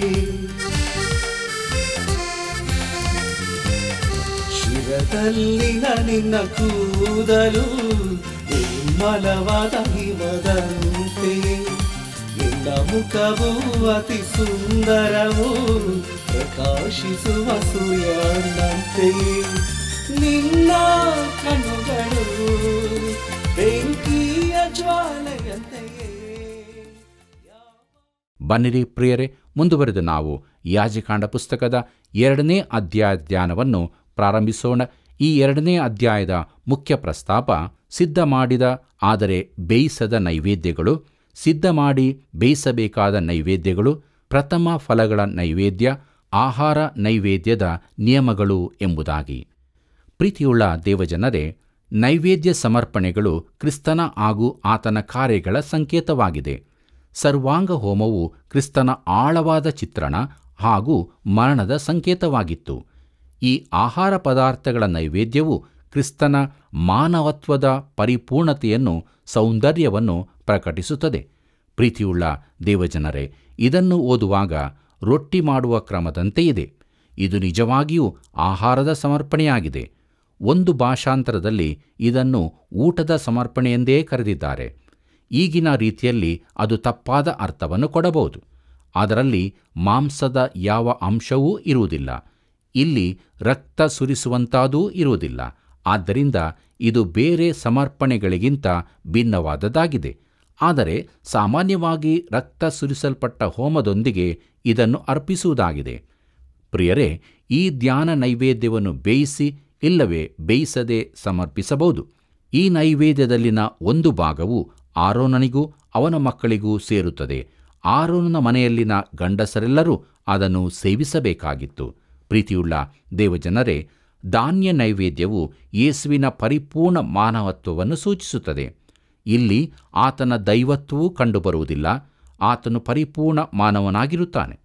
ಶಿರದಲ್ಲಿನ ನಿನ್ನ ಕೂದಲು ನಿರ್ಮಲವಾದ ಹಿಮದಂತೆ ನಿನ್ನ ಮುಖವು ಅತಿ ಸುಂದರವು ಪ್ರಕಾಶಿಸುವ ಸೂರ್ಯನಂತೆ ನಿನ್ನ ಕಣ್ಣುಗಳು ಬೆಂಕಿಯ ಜ್ವಾಲೆಯಂತೆಯೇ ಬನ್ನಿರಿ ಪ್ರಿಯರೇ ಮುಂದುವರೆದು ನಾವು ಯಾಜಕಾಂಡ ಪುಸ್ತಕದ ಎರಡನೇ ಅಧ್ಯಾಯ ಧ್ಯಾನವನ್ನು ಪ್ರಾರಂಭಿಸೋಣ ಈ ಎರಡನೇ ಅಧ್ಯಾಯದ ಮುಖ್ಯ ಪ್ರಸ್ತಾಪ ಸಿದ್ಧ ಮಾಡಿದ ಆದರೆ ಬೇಯಿಸದ ನೈವೇದ್ಯಗಳು ಸಿದ್ಧ ಮಾಡಿ ಬೇಯಿಸಬೇಕಾದ ನೈವೇದ್ಯಗಳು ಪ್ರಥಮ ಫಲಗಳ ನೈವೇದ್ಯ ಆಹಾರ ನೈವೇದ್ಯದ ನಿಯಮಗಳು ಎಂಬುದಾಗಿ ಪ್ರೀತಿಯುಳ್ಳ ದೇವಜನರೇ ನೈವೇದ್ಯ ಸಮರ್ಪಣೆಗಳು ಕ್ರಿಸ್ತನ ಹಾಗೂ ಆತನ ಕಾರ್ಯಗಳ ಸಂಕೇತವಾಗಿದೆ ಸರ್ವಾಂಗ ಹೋಮವು ಕ್ರಿಸ್ತನ ಆಳವಾದ ಚಿತ್ರಣ ಹಾಗೂ ಮರಣದ ಸಂಕೇತವಾಗಿತ್ತು ಈ ಆಹಾರ ಪದಾರ್ಥಗಳ ನೈವೇದ್ಯವು ಕ್ರಿಸ್ತನ ಮಾನವತ್ವದ ಪರಿಪೂರ್ಣತೆಯನ್ನು ಸೌಂದರ್ಯವನ್ನು ಪ್ರಕಟಿಸುತ್ತದೆ ಪ್ರೀತಿಯುಳ್ಳ ದೇವಜನರೇ ಇದನ್ನು ಓದುವಾಗ ರೊಟ್ಟಿ ಮಾಡುವ ಕ್ರಮದಂತೆ ಇದೆ ಇದು ನಿಜವಾಗಿಯೂ ಆಹಾರದ ಸಮರ್ಪಣೆಯಾಗಿದೆ ಒಂದು ಭಾಷಾಂತರದಲ್ಲಿ ಇದನ್ನು ಊಟದ ಸಮರ್ಪಣೆಯೆಂದೇ ಕರೆದಿದ್ದಾರೆ ಈಗಿನ ರೀತಿಯಲ್ಲಿ ಅದು ತಪ್ಪಾದ ಅರ್ಥವನ್ನು ಕೊಡಬಹುದು ಅದರಲ್ಲಿ ಮಾಂಸದ ಯಾವ ಅಂಶವೂ ಇರುವುದಿಲ್ಲ ಇಲ್ಲಿ ರಕ್ತ ಸುರಿಸುವಂತಾದೂ ಇರುವುದಿಲ್ಲ ಆದ್ದರಿಂದ ಇದು ಬೇರೆ ಸಮರ್ಪಣೆಗಳಿಗಿಂತ ಭಿನ್ನವಾದದ್ದಾಗಿದೆ ಆದರೆ ಸಾಮಾನ್ಯವಾಗಿ ರಕ್ತ ಸುರಿಸಲ್ಪಟ್ಟ ಹೋಮದೊಂದಿಗೆ ಇದನ್ನು ಅರ್ಪಿಸುವುದಾಗಿದೆ ಪ್ರಿಯರೇ ಈ ಧ್ಯಾನ ನೈವೇದ್ಯವನ್ನು ಬೇಯಿಸಿ ಇಲ್ಲವೇ ಬೇಯಿಸದೆ ಸಮರ್ಪಿಸಬಹುದು ಈ ನೈವೇದ್ಯದಲ್ಲಿನ ಒಂದು ಭಾಗವು ಆರೋನನಿಗೂ ಅವನ ಮಕ್ಕಳಿಗೂ ಸೇರುತ್ತದೆ ಆರೋನನ ಮನೆಯಲ್ಲಿನ ಗಂಡಸರೆಲ್ಲರೂ ಅದನ್ನು ಸೇವಿಸಬೇಕಾಗಿತ್ತು ಪ್ರೀತಿಯುಳ್ಳ ದೇವಜನರೇ ಧಾನ್ಯ ನೈವೇದ್ಯವು ಯೇಸುವಿನ ಪರಿಪೂರ್ಣ ಮಾನವತ್ವವನ್ನು ಸೂಚಿಸುತ್ತದೆ ಇಲ್ಲಿ ಆತನ ದೈವತ್ವವೂ ಕಂಡುಬರುವುದಿಲ್ಲ ಆತನು ಪರಿಪೂರ್ಣ ಮಾನವನಾಗಿರುತ್ತಾನೆ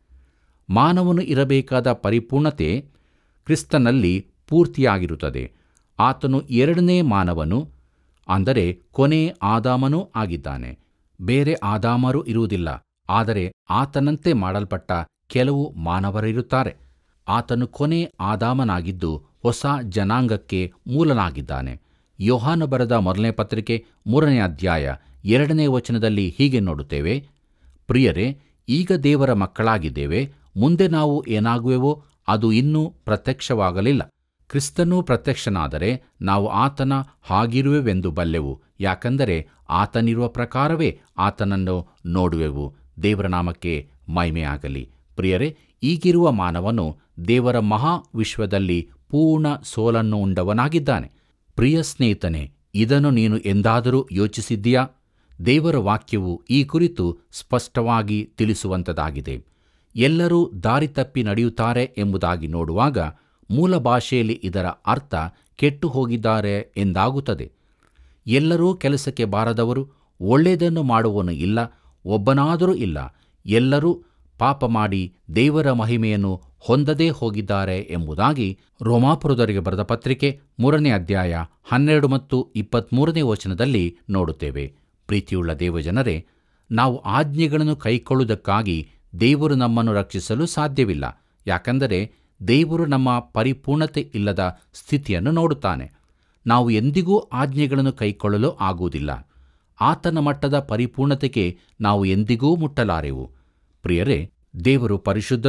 ಮಾನವನು ಇರಬೇಕಾದ ಪರಿಪೂರ್ಣತೆ ಕ್ರಿಸ್ತನಲ್ಲಿ ಪೂರ್ತಿಯಾಗಿರುತ್ತದೆ ಆತನು ಎರಡನೇ ಮಾನವನು ಅಂದರೆ ಕೊನೆ ಆದಾಮನೂ ಆಗಿದ್ದಾನೆ ಬೇರೆ ಆದಾಮರು ಇರುವುದಿಲ್ಲ ಆದರೆ ಆತನಂತೆ ಮಾಡಲ್ಪಟ್ಟ ಕೆಲವು ಮಾನವರಿರುತ್ತಾರೆ ಆತನು ಕೊನೆ ಆದಾಮನಾಗಿದ್ದು ಹೊಸ ಜನಾಂಗಕ್ಕೆ ಮೂಲನಾಗಿದ್ದಾನೆ ಯೋಹಾನು ಬರೆದ ಮೊದಲನೇ ಪತ್ರಿಕೆ ಮೂರನೇ ಅಧ್ಯಾಯ ಎರಡನೇ ವಚನದಲ್ಲಿ ಹೀಗೆ ನೋಡುತ್ತೇವೆ ಪ್ರಿಯರೇ ಈಗ ದೇವರ ಮಕ್ಕಳಾಗಿದ್ದೇವೆ ಮುಂದೆ ನಾವು ಏನಾಗುವೆವೋ ಅದು ಇನ್ನೂ ಪ್ರತ್ಯಕ್ಷವಾಗಲಿಲ್ಲ ಕ್ರಿಸ್ತನೂ ಪ್ರತ್ಯಕ್ಷನಾದರೆ ನಾವು ಆತನ ಹಾಗಿರುವೆವೆಂದು ಬಲ್ಲೆವು ಯಾಕಂದರೆ ಆತನಿರುವ ಪ್ರಕಾರವೇ ಆತನನ್ನು ನೋಡುವೆವು ದೇವರ ನಾಮಕ್ಕೆ ಮಹಿಮೆಯಾಗಲಿ ಪ್ರಿಯರೇ ಈಗಿರುವ ಮಾನವನು ದೇವರ ಮಹಾ ವಿಶ್ವದಲ್ಲಿ ಪೂರ್ಣ ಸೋಲನ್ನು ಉಂಡವನಾಗಿದ್ದಾನೆ ಪ್ರಿಯ ಸ್ನೇಹಿತನೆ ಇದನ್ನು ನೀನು ಎಂದಾದರೂ ಯೋಚಿಸಿದ್ದೀಯಾ ದೇವರ ವಾಕ್ಯವು ಈ ಕುರಿತು ಸ್ಪಷ್ಟವಾಗಿ ತಿಳಿಸುವಂಥದ್ದಾಗಿದೆ ಎಲ್ಲರೂ ದಾರಿ ತಪ್ಪಿ ನಡೆಯುತ್ತಾರೆ ಎಂಬುದಾಗಿ ನೋಡುವಾಗ ಮೂಲ ಭಾಷೆಯಲ್ಲಿ ಇದರ ಅರ್ಥ ಕೆಟ್ಟು ಹೋಗಿದ್ದಾರೆ ಎಂದಾಗುತ್ತದೆ ಎಲ್ಲರೂ ಕೆಲಸಕ್ಕೆ ಬಾರದವರು ಒಳ್ಳೆಯದನ್ನು ಮಾಡುವವನು ಇಲ್ಲ ಒಬ್ಬನಾದರೂ ಇಲ್ಲ ಎಲ್ಲರೂ ಪಾಪ ಮಾಡಿ ದೇವರ ಮಹಿಮೆಯನ್ನು ಹೊಂದದೇ ಹೋಗಿದ್ದಾರೆ ಎಂಬುದಾಗಿ ರೋಮಾಪುರದವರಿಗೆ ಬರೆದ ಪತ್ರಿಕೆ ಮೂರನೇ ಅಧ್ಯಾಯ ಹನ್ನೆರಡು ಮತ್ತು ಇಪ್ಪತ್ತ್ಮೂರನೇ ವಚನದಲ್ಲಿ ನೋಡುತ್ತೇವೆ ಪ್ರೀತಿಯುಳ್ಳ ದೇವಜನರೇ ನಾವು ಆಜ್ಞೆಗಳನ್ನು ಕೈಕೊಳ್ಳುವುದಕ್ಕಾಗಿ ದೇವರು ನಮ್ಮನ್ನು ರಕ್ಷಿಸಲು ಸಾಧ್ಯವಿಲ್ಲ ಯಾಕಂದರೆ ದೇವರು ನಮ್ಮ ಪರಿಪೂರ್ಣತೆ ಇಲ್ಲದ ಸ್ಥಿತಿಯನ್ನು ನೋಡುತ್ತಾನೆ ನಾವು ಎಂದಿಗೂ ಆಜ್ಞೆಗಳನ್ನು ಕೈಕೊಳ್ಳಲು ಆಗುವುದಿಲ್ಲ ಆತನ ಮಟ್ಟದ ಪರಿಪೂರ್ಣತೆಗೆ ನಾವು ಎಂದಿಗೂ ಮುಟ್ಟಲಾರೆವು ಪ್ರಿಯರೇ ದೇವರು ಪರಿಶುದ್ಧನೂ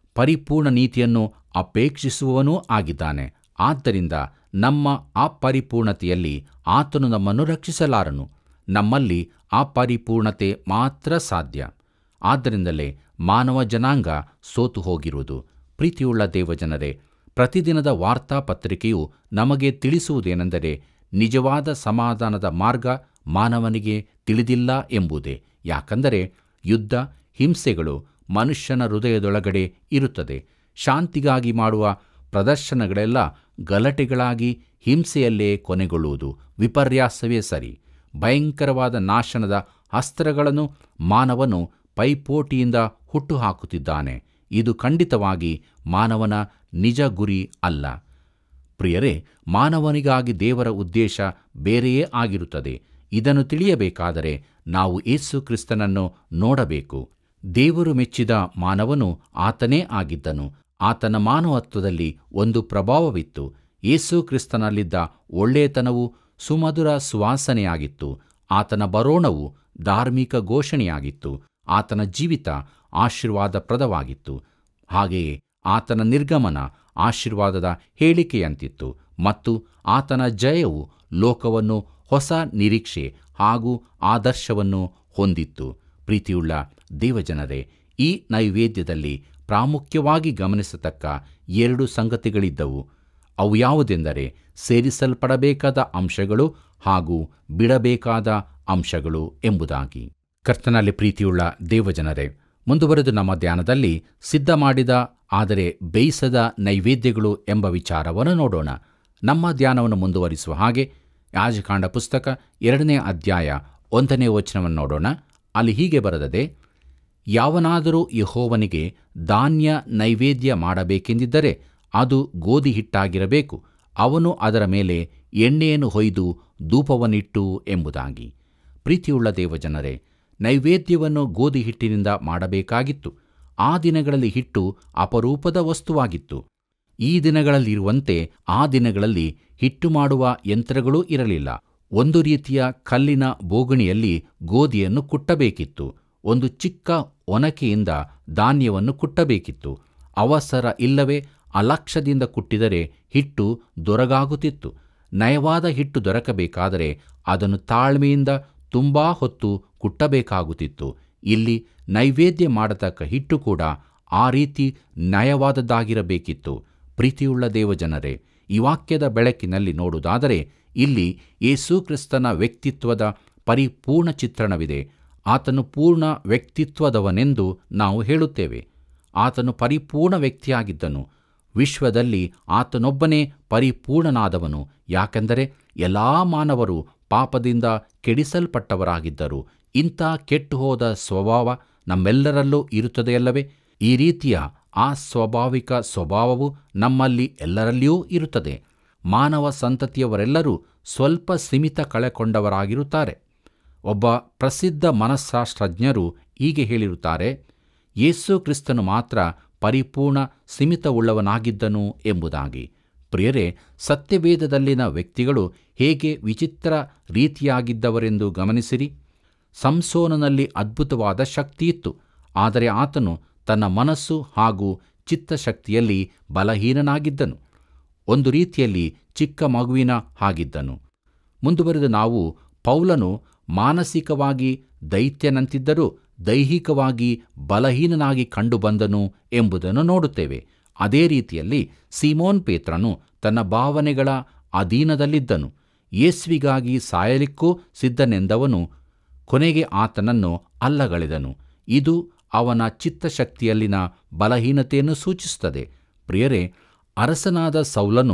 ಪರಿಪೂರ್ಣ ನೀತಿಯನ್ನು ಅಪೇಕ್ಷಿಸುವವನೂ ಆಗಿದ್ದಾನೆ ಆದ್ದರಿಂದ ನಮ್ಮ ಅಪರಿಪೂರ್ಣತೆಯಲ್ಲಿ ಆತನು ನಮ್ಮನ್ನು ರಕ್ಷಿಸಲಾರನು ನಮ್ಮಲ್ಲಿ ಅಪರಿಪೂರ್ಣತೆ ಮಾತ್ರ ಸಾಧ್ಯ ಆದ್ದರಿಂದಲೇ ಮಾನವ ಜನಾಂಗ ಸೋತು ಹೋಗಿರುವುದು ಪ್ರೀತಿಯುಳ್ಳ ದೇವಜನರೇ ಪ್ರತಿದಿನದ ವಾರ್ತಾಪತ್ರಿಕೆಯು ನಮಗೆ ತಿಳಿಸುವುದೇನೆಂದರೆ ನಿಜವಾದ ಸಮಾಧಾನದ ಮಾರ್ಗ ಮಾನವನಿಗೆ ತಿಳಿದಿಲ್ಲ ಎಂಬುದೇ ಯಾಕಂದರೆ ಯುದ್ಧ ಹಿಂಸೆಗಳು ಮನುಷ್ಯನ ಹೃದಯದೊಳಗಡೆ ಇರುತ್ತದೆ ಶಾಂತಿಗಾಗಿ ಮಾಡುವ ಪ್ರದರ್ಶನಗಳೆಲ್ಲ ಗಲಾಟೆಗಳಾಗಿ ಹಿಂಸೆಯಲ್ಲೇ ಕೊನೆಗೊಳ್ಳುವುದು ವಿಪರ್ಯಾಸವೇ ಸರಿ ಭಯಂಕರವಾದ ನಾಶನದ ಅಸ್ತ್ರಗಳನ್ನು ಮಾನವನು ಪೈಪೋಟಿಯಿಂದ ಹುಟ್ಟುಹಾಕುತ್ತಿದ್ದಾನೆ ಇದು ಖಂಡಿತವಾಗಿ ಮಾನವನ ನಿಜ ಗುರಿ ಅಲ್ಲ ಪ್ರಿಯರೇ ಮಾನವನಿಗಾಗಿ ದೇವರ ಉದ್ದೇಶ ಬೇರೆಯೇ ಆಗಿರುತ್ತದೆ ಇದನ್ನು ತಿಳಿಯಬೇಕಾದರೆ ನಾವು ಯೇಸು ಕ್ರಿಸ್ತನನ್ನು ನೋಡಬೇಕು ದೇವರು ಮೆಚ್ಚಿದ ಮಾನವನು ಆತನೇ ಆಗಿದ್ದನು ಆತನ ಮಾನವತ್ವದಲ್ಲಿ ಒಂದು ಪ್ರಭಾವವಿತ್ತು ಯೇಸು ಕ್ರಿಸ್ತನಲ್ಲಿದ್ದ ಒಳ್ಳೆಯತನವು ಸುಮಧುರ ಸುವಾಸನೆಯಾಗಿತ್ತು ಆತನ ಬರೋಣವು ಧಾರ್ಮಿಕ ಘೋಷಣೆಯಾಗಿತ್ತು ಆತನ ಜೀವಿತ ಆಶೀರ್ವಾದಪ್ರದವಾಗಿತ್ತು ಹಾಗೆಯೇ ಆತನ ನಿರ್ಗಮನ ಆಶೀರ್ವಾದದ ಹೇಳಿಕೆಯಂತಿತ್ತು ಮತ್ತು ಆತನ ಜಯವು ಲೋಕವನ್ನು ಹೊಸ ನಿರೀಕ್ಷೆ ಹಾಗೂ ಆದರ್ಶವನ್ನು ಹೊಂದಿತ್ತು ಪ್ರೀತಿಯುಳ್ಳ ದೇವಜನರೇ ಈ ನೈವೇದ್ಯದಲ್ಲಿ ಪ್ರಾಮುಖ್ಯವಾಗಿ ಗಮನಿಸತಕ್ಕ ಎರಡು ಸಂಗತಿಗಳಿದ್ದವು ಅವು ಯಾವುದೆಂದರೆ ಸೇರಿಸಲ್ಪಡಬೇಕಾದ ಅಂಶಗಳು ಹಾಗೂ ಬಿಡಬೇಕಾದ ಅಂಶಗಳು ಎಂಬುದಾಗಿ ಕರ್ತನಲ್ಲಿ ಪ್ರೀತಿಯುಳ್ಳ ದೇವಜನರೇ ಮುಂದುವರೆದು ನಮ್ಮ ಧ್ಯಾನದಲ್ಲಿ ಸಿದ್ಧ ಮಾಡಿದ ಆದರೆ ಬೇಯಿಸದ ನೈವೇದ್ಯಗಳು ಎಂಬ ವಿಚಾರವನ್ನು ನೋಡೋಣ ನಮ್ಮ ಧ್ಯಾನವನ್ನು ಮುಂದುವರಿಸುವ ಹಾಗೆ ಯಾಜಕಾಂಡ ಪುಸ್ತಕ ಎರಡನೇ ಅಧ್ಯಾಯ ಒಂದನೇ ವಚನವನ್ನು ನೋಡೋಣ ಅಲ್ಲಿ ಹೀಗೆ ಬರೆದದೆ ಯಾವನಾದರೂ ಯಹೋವನಿಗೆ ಧಾನ್ಯ ನೈವೇದ್ಯ ಮಾಡಬೇಕೆಂದಿದ್ದರೆ ಅದು ಗೋಧಿ ಹಿಟ್ಟಾಗಿರಬೇಕು ಅವನು ಅದರ ಮೇಲೆ ಎಣ್ಣೆಯನ್ನು ಹೊಯ್ದು ಧೂಪವನ್ನಿಟ್ಟು ಎಂಬುದಾಗಿ ಪ್ರೀತಿಯುಳ್ಳ ದೇವಜನರೇ ನೈವೇದ್ಯವನ್ನು ಗೋಧಿ ಹಿಟ್ಟಿನಿಂದ ಮಾಡಬೇಕಾಗಿತ್ತು ಆ ದಿನಗಳಲ್ಲಿ ಹಿಟ್ಟು ಅಪರೂಪದ ವಸ್ತುವಾಗಿತ್ತು ಈ ದಿನಗಳಲ್ಲಿರುವಂತೆ ಆ ದಿನಗಳಲ್ಲಿ ಹಿಟ್ಟು ಮಾಡುವ ಯಂತ್ರಗಳೂ ಇರಲಿಲ್ಲ ಒಂದು ರೀತಿಯ ಕಲ್ಲಿನ ಬೋಗಣಿಯಲ್ಲಿ ಗೋಧಿಯನ್ನು ಕುಟ್ಟಬೇಕಿತ್ತು ಒಂದು ಚಿಕ್ಕ ಒನಕೆಯಿಂದ ಧಾನ್ಯವನ್ನು ಕುಟ್ಟಬೇಕಿತ್ತು ಅವಸರ ಇಲ್ಲವೇ ಅಲಕ್ಷ್ಯದಿಂದ ಕುಟ್ಟಿದರೆ ಹಿಟ್ಟು ದೊರಗಾಗುತ್ತಿತ್ತು ನಯವಾದ ಹಿಟ್ಟು ದೊರಕಬೇಕಾದರೆ ಅದನ್ನು ತಾಳ್ಮೆಯಿಂದ ತುಂಬಾ ಹೊತ್ತು ಕುಟ್ಟಬೇಕಾಗುತ್ತಿತ್ತು ಇಲ್ಲಿ ನೈವೇದ್ಯ ಮಾಡತಕ್ಕ ಹಿಟ್ಟು ಕೂಡ ಆ ರೀತಿ ನಯವಾದದ್ದಾಗಿರಬೇಕಿತ್ತು ಪ್ರೀತಿಯುಳ್ಳ ದೇವಜನರೇ ಈ ವಾಕ್ಯದ ಬೆಳಕಿನಲ್ಲಿ ನೋಡುವುದಾದರೆ ಇಲ್ಲಿ ಯೇಸು ಕ್ರಿಸ್ತನ ವ್ಯಕ್ತಿತ್ವದ ಪರಿಪೂರ್ಣ ಚಿತ್ರಣವಿದೆ ಆತನು ಪೂರ್ಣ ವ್ಯಕ್ತಿತ್ವದವನೆಂದು ನಾವು ಹೇಳುತ್ತೇವೆ ಆತನು ಪರಿಪೂರ್ಣ ವ್ಯಕ್ತಿಯಾಗಿದ್ದನು ವಿಶ್ವದಲ್ಲಿ ಆತನೊಬ್ಬನೇ ಪರಿಪೂರ್ಣನಾದವನು ಯಾಕೆಂದರೆ ಎಲ್ಲಾ ಮಾನವರು ಪಾಪದಿಂದ ಕೆಡಿಸಲ್ಪಟ್ಟವರಾಗಿದ್ದರು ಇಂಥ ಕೆಟ್ಟು ಹೋದ ಸ್ವಭಾವ ನಮ್ಮೆಲ್ಲರಲ್ಲೂ ಇರುತ್ತದೆಯಲ್ಲವೇ ಈ ರೀತಿಯ ಆ ಸ್ವಾಭಾವಿಕ ಸ್ವಭಾವವು ನಮ್ಮಲ್ಲಿ ಎಲ್ಲರಲ್ಲಿಯೂ ಇರುತ್ತದೆ ಮಾನವ ಸಂತತಿಯವರೆಲ್ಲರೂ ಸ್ವಲ್ಪ ಸೀಮಿತ ಕಳೆಕೊಂಡವರಾಗಿರುತ್ತಾರೆ ಒಬ್ಬ ಪ್ರಸಿದ್ಧ ಮನಸ್ಸಾಸ್ತ್ರಜ್ಞರು ಹೀಗೆ ಹೇಳಿರುತ್ತಾರೆ ಯೇಸು ಕ್ರಿಸ್ತನು ಮಾತ್ರ ಪರಿಪೂರ್ಣ ಸೀಮಿತವುಳ್ಳವನಾಗಿದ್ದನು ಎಂಬುದಾಗಿ ಪ್ರಿಯರೇ ಸತ್ಯವೇದದಲ್ಲಿನ ವ್ಯಕ್ತಿಗಳು ಹೇಗೆ ವಿಚಿತ್ರ ರೀತಿಯಾಗಿದ್ದವರೆಂದು ಗಮನಿಸಿರಿ ಸಂಸೋನನಲ್ಲಿ ಅದ್ಭುತವಾದ ಶಕ್ತಿಯಿತ್ತು ಆದರೆ ಆತನು ತನ್ನ ಮನಸ್ಸು ಹಾಗೂ ಚಿತ್ತಶಕ್ತಿಯಲ್ಲಿ ಬಲಹೀನನಾಗಿದ್ದನು ಒಂದು ರೀತಿಯಲ್ಲಿ ಚಿಕ್ಕ ಮಗುವಿನ ಹಾಗಿದ್ದನು ಮುಂದುವರೆದು ನಾವು ಪೌಲನು ಮಾನಸಿಕವಾಗಿ ದೈತ್ಯನಂತಿದ್ದರೂ ದೈಹಿಕವಾಗಿ ಬಲಹೀನನಾಗಿ ಕಂಡುಬಂದನು ಎಂಬುದನ್ನು ನೋಡುತ್ತೇವೆ ಅದೇ ರೀತಿಯಲ್ಲಿ ಸಿಮೋನ್ ಪೇತ್ರನು ತನ್ನ ಭಾವನೆಗಳ ಅಧೀನದಲ್ಲಿದ್ದನು ಯೇಸುವಿಗಾಗಿ ಸಾಯಲಿಕ್ಕೂ ಸಿದ್ಧನೆಂದವನು ಕೊನೆಗೆ ಆತನನ್ನು ಅಲ್ಲಗಳೆದನು ಇದು ಅವನ ಚಿತ್ತಶಕ್ತಿಯಲ್ಲಿನ ಬಲಹೀನತೆಯನ್ನು ಸೂಚಿಸುತ್ತದೆ ಪ್ರಿಯರೇ ಅರಸನಾದ ಸೌಲನು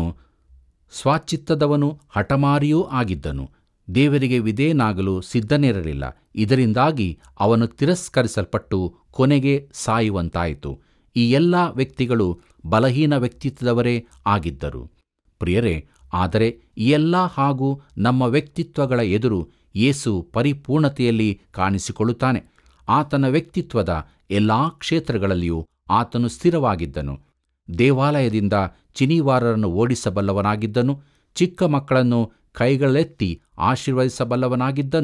ಸ್ವಾಚಿತ್ತದವನು ಹಠಮಾರಿಯೂ ಆಗಿದ್ದನು ದೇವರಿಗೆ ವಿಧೇಯನಾಗಲು ಸಿದ್ಧನಿರಲಿಲ್ಲ ಇದರಿಂದಾಗಿ ಅವನು ತಿರಸ್ಕರಿಸಲ್ಪಟ್ಟು ಕೊನೆಗೆ ಸಾಯುವಂತಾಯಿತು ಈ ಎಲ್ಲ ವ್ಯಕ್ತಿಗಳು ಬಲಹೀನ ವ್ಯಕ್ತಿತ್ವದವರೇ ಆಗಿದ್ದರು ಪ್ರಿಯರೇ ಆದರೆ ಈ ಎಲ್ಲ ಹಾಗೂ ನಮ್ಮ ವ್ಯಕ್ತಿತ್ವಗಳ ಎದುರು ಯೇಸು ಪರಿಪೂರ್ಣತೆಯಲ್ಲಿ ಕಾಣಿಸಿಕೊಳ್ಳುತ್ತಾನೆ ಆತನ ವ್ಯಕ್ತಿತ್ವದ ಎಲ್ಲ ಕ್ಷೇತ್ರಗಳಲ್ಲಿಯೂ ಆತನು ಸ್ಥಿರವಾಗಿದ್ದನು ದೇವಾಲಯದಿಂದ ಚಿನಿವಾರರನ್ನು ಓಡಿಸಬಲ್ಲವನಾಗಿದ್ದನು ಚಿಕ್ಕ ಮಕ್ಕಳನ್ನು ಕೈಗಳೆತ್ತಿ ಆಶೀರ್ವದಿಸಬಲ್ಲವನಾಗಿದ್ದನು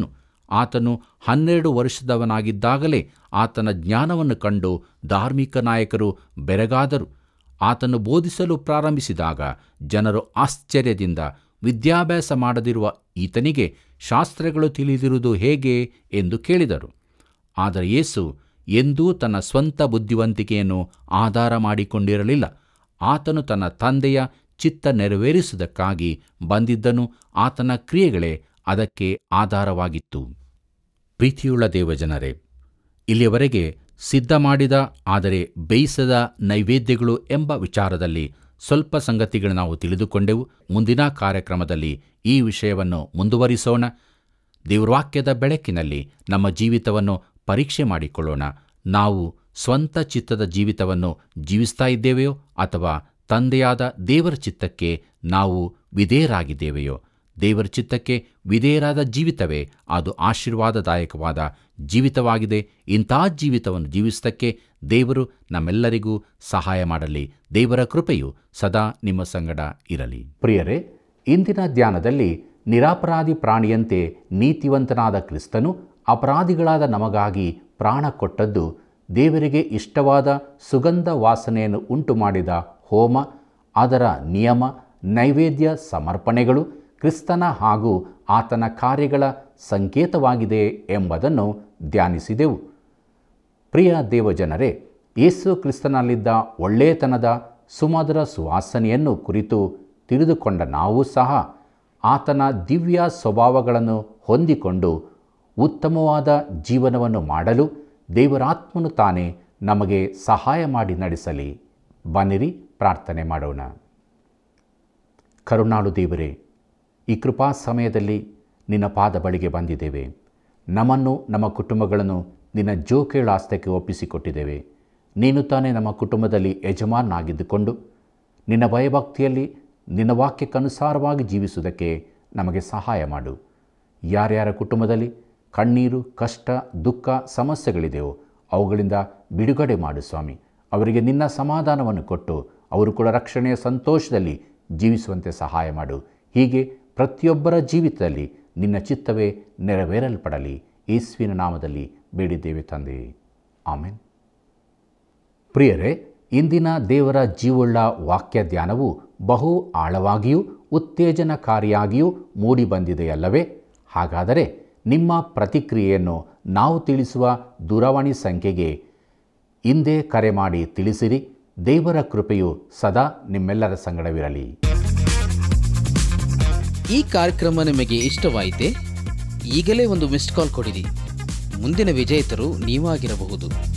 ಆತನು ಹನ್ನೆರಡು ವರ್ಷದವನಾಗಿದ್ದಾಗಲೇ ಆತನ ಜ್ಞಾನವನ್ನು ಕಂಡು ಧಾರ್ಮಿಕ ನಾಯಕರು ಬೆರಗಾದರು ಆತನು ಬೋಧಿಸಲು ಪ್ರಾರಂಭಿಸಿದಾಗ ಜನರು ಆಶ್ಚರ್ಯದಿಂದ ವಿದ್ಯಾಭ್ಯಾಸ ಮಾಡದಿರುವ ಈತನಿಗೆ ಶಾಸ್ತ್ರಗಳು ತಿಳಿದಿರುವುದು ಹೇಗೆ ಎಂದು ಕೇಳಿದರು ಆದರೆ ಯೇಸು ಎಂದೂ ತನ್ನ ಸ್ವಂತ ಬುದ್ಧಿವಂತಿಕೆಯನ್ನು ಆಧಾರ ಮಾಡಿಕೊಂಡಿರಲಿಲ್ಲ ಆತನು ತನ್ನ ತಂದೆಯ ಚಿತ್ತ ನೆರವೇರಿಸುವುದಕ್ಕಾಗಿ ಬಂದಿದ್ದನು ಆತನ ಕ್ರಿಯೆಗಳೇ ಅದಕ್ಕೆ ಆಧಾರವಾಗಿತ್ತು ಪ್ರೀತಿಯುಳ್ಳ ದೇವಜನರೇ ಇಲ್ಲಿಯವರೆಗೆ ಸಿದ್ಧ ಮಾಡಿದ ಆದರೆ ಬೇಯಿಸದ ನೈವೇದ್ಯಗಳು ಎಂಬ ವಿಚಾರದಲ್ಲಿ ಸ್ವಲ್ಪ ಸಂಗತಿಗಳು ನಾವು ತಿಳಿದುಕೊಂಡೆವು ಮುಂದಿನ ಕಾರ್ಯಕ್ರಮದಲ್ಲಿ ಈ ವಿಷಯವನ್ನು ಮುಂದುವರಿಸೋಣ ದೇವವಾಕ್ಯದ ಬೆಳಕಿನಲ್ಲಿ ನಮ್ಮ ಜೀವಿತವನ್ನು ಪರೀಕ್ಷೆ ಮಾಡಿಕೊಳ್ಳೋಣ ನಾವು ಸ್ವಂತ ಚಿತ್ತದ ಜೀವಿತವನ್ನು ಜೀವಿಸ್ತಾ ಇದ್ದೇವೆಯೋ ಅಥವಾ ತಂದೆಯಾದ ದೇವರ ಚಿತ್ತಕ್ಕೆ ನಾವು ವಿಧೇಯರಾಗಿದ್ದೇವೆಯೋ ದೇವರ ಚಿತ್ತಕ್ಕೆ ವಿಧೇಯರಾದ ಜೀವಿತವೇ ಅದು ಆಶೀರ್ವಾದದಾಯಕವಾದ ಜೀವಿತವಾಗಿದೆ ಇಂಥ ಜೀವಿತವನ್ನು ಜೀವಿಸುವುದಕ್ಕೆ ದೇವರು ನಮ್ಮೆಲ್ಲರಿಗೂ ಸಹಾಯ ಮಾಡಲಿ ದೇವರ ಕೃಪೆಯು ಸದಾ ನಿಮ್ಮ ಸಂಗಡ ಇರಲಿ ಪ್ರಿಯರೇ ಇಂದಿನ ಧ್ಯಾನದಲ್ಲಿ ನಿರಾಪರಾಧಿ ಪ್ರಾಣಿಯಂತೆ ನೀತಿವಂತನಾದ ಕ್ರಿಸ್ತನು ಅಪರಾಧಿಗಳಾದ ನಮಗಾಗಿ ಪ್ರಾಣ ಕೊಟ್ಟದ್ದು ದೇವರಿಗೆ ಇಷ್ಟವಾದ ಸುಗಂಧ ವಾಸನೆಯನ್ನು ಉಂಟು ಮಾಡಿದ ಹೋಮ ಅದರ ನಿಯಮ ನೈವೇದ್ಯ ಸಮರ್ಪಣೆಗಳು ಕ್ರಿಸ್ತನ ಹಾಗೂ ಆತನ ಕಾರ್ಯಗಳ ಸಂಕೇತವಾಗಿದೆ ಎಂಬುದನ್ನು ಧ್ಯಾನಿಸಿದೆವು ಪ್ರಿಯ ದೇವಜನರೇ ಯೇಸು ಕ್ರಿಸ್ತನಲ್ಲಿದ್ದ ಒಳ್ಳೆಯತನದ ಸುಮಧುರ ಸುವಾಸನೆಯನ್ನು ಕುರಿತು ತಿಳಿದುಕೊಂಡ ನಾವು ಸಹ ಆತನ ದಿವ್ಯ ಸ್ವಭಾವಗಳನ್ನು ಹೊಂದಿಕೊಂಡು ಉತ್ತಮವಾದ ಜೀವನವನ್ನು ಮಾಡಲು ದೇವರಾತ್ಮನು ತಾನೇ ನಮಗೆ ಸಹಾಯ ಮಾಡಿ ನಡೆಸಲಿ ಬನ್ನಿರಿ ಪ್ರಾರ್ಥನೆ ಮಾಡೋಣ ಕರುಣಾಳು ದೇವರೇ ಈ ಕೃಪಾ ಸಮಯದಲ್ಲಿ ನಿನ್ನ ಪಾದ ಬಳಿಗೆ ಬಂದಿದ್ದೇವೆ ನಮ್ಮನ್ನು ನಮ್ಮ ಕುಟುಂಬಗಳನ್ನು ನಿನ್ನ ಜೋಕೇಳ ಆಸ್ತಕ್ಕೆ ಒಪ್ಪಿಸಿಕೊಟ್ಟಿದ್ದೇವೆ ನೀನು ತಾನೇ ನಮ್ಮ ಕುಟುಂಬದಲ್ಲಿ ಯಜಮಾನಾಗಿದ್ದುಕೊಂಡು ನಿನ್ನ ಭಯಭಕ್ತಿಯಲ್ಲಿ ನಿನ್ನ ವಾಕ್ಯಕ್ಕನುಸಾರವಾಗಿ ಜೀವಿಸುವುದಕ್ಕೆ ನಮಗೆ ಸಹಾಯ ಮಾಡು ಯಾರ್ಯಾರ ಕುಟುಂಬದಲ್ಲಿ ಕಣ್ಣೀರು ಕಷ್ಟ ದುಃಖ ಸಮಸ್ಯೆಗಳಿದೆಯೋ ಅವುಗಳಿಂದ ಬಿಡುಗಡೆ ಮಾಡು ಸ್ವಾಮಿ ಅವರಿಗೆ ನಿನ್ನ ಸಮಾಧಾನವನ್ನು ಕೊಟ್ಟು ಅವರು ಕೂಡ ರಕ್ಷಣೆಯ ಸಂತೋಷದಲ್ಲಿ ಜೀವಿಸುವಂತೆ ಸಹಾಯ ಮಾಡು ಹೀಗೆ ಪ್ರತಿಯೊಬ್ಬರ ಜೀವಿತದಲ್ಲಿ ನಿನ್ನ ಚಿತ್ತವೇ ನೆರವೇರಲ್ಪಡಲಿ ಯೇಸುವಿನ ನಾಮದಲ್ಲಿ ಬೇಡಿದ್ದೇವೆ ತಂದೆ ಆಮೇನ್ ಪ್ರಿಯರೇ ಇಂದಿನ ದೇವರ ಜೀವುಳ್ಳ ವಾಕ್ಯ ಧ್ಯಾನವು ಬಹು ಆಳವಾಗಿಯೂ ಉತ್ತೇಜನಕಾರಿಯಾಗಿಯೂ ಮೂಡಿಬಂದಿದೆಯಲ್ಲವೇ ಹಾಗಾದರೆ ನಿಮ್ಮ ಪ್ರತಿಕ್ರಿಯೆಯನ್ನು ನಾವು ತಿಳಿಸುವ ದೂರವಾಣಿ ಸಂಖ್ಯೆಗೆ ಹಿಂದೆ ಕರೆ ಮಾಡಿ ತಿಳಿಸಿರಿ ದೇವರ ಕೃಪೆಯು ಸದಾ ನಿಮ್ಮೆಲ್ಲರ ಸಂಗಡವಿರಲಿ ಈ ಕಾರ್ಯಕ್ರಮ ನಿಮಗೆ ಇಷ್ಟವಾಯಿತೆ ಈಗಲೇ ಒಂದು ಮಿಸ್ಡ್ ಕಾಲ್ ಕೊಡಿರಿ ಮುಂದಿನ ವಿಜೇತರು ನೀವಾಗಿರಬಹುದು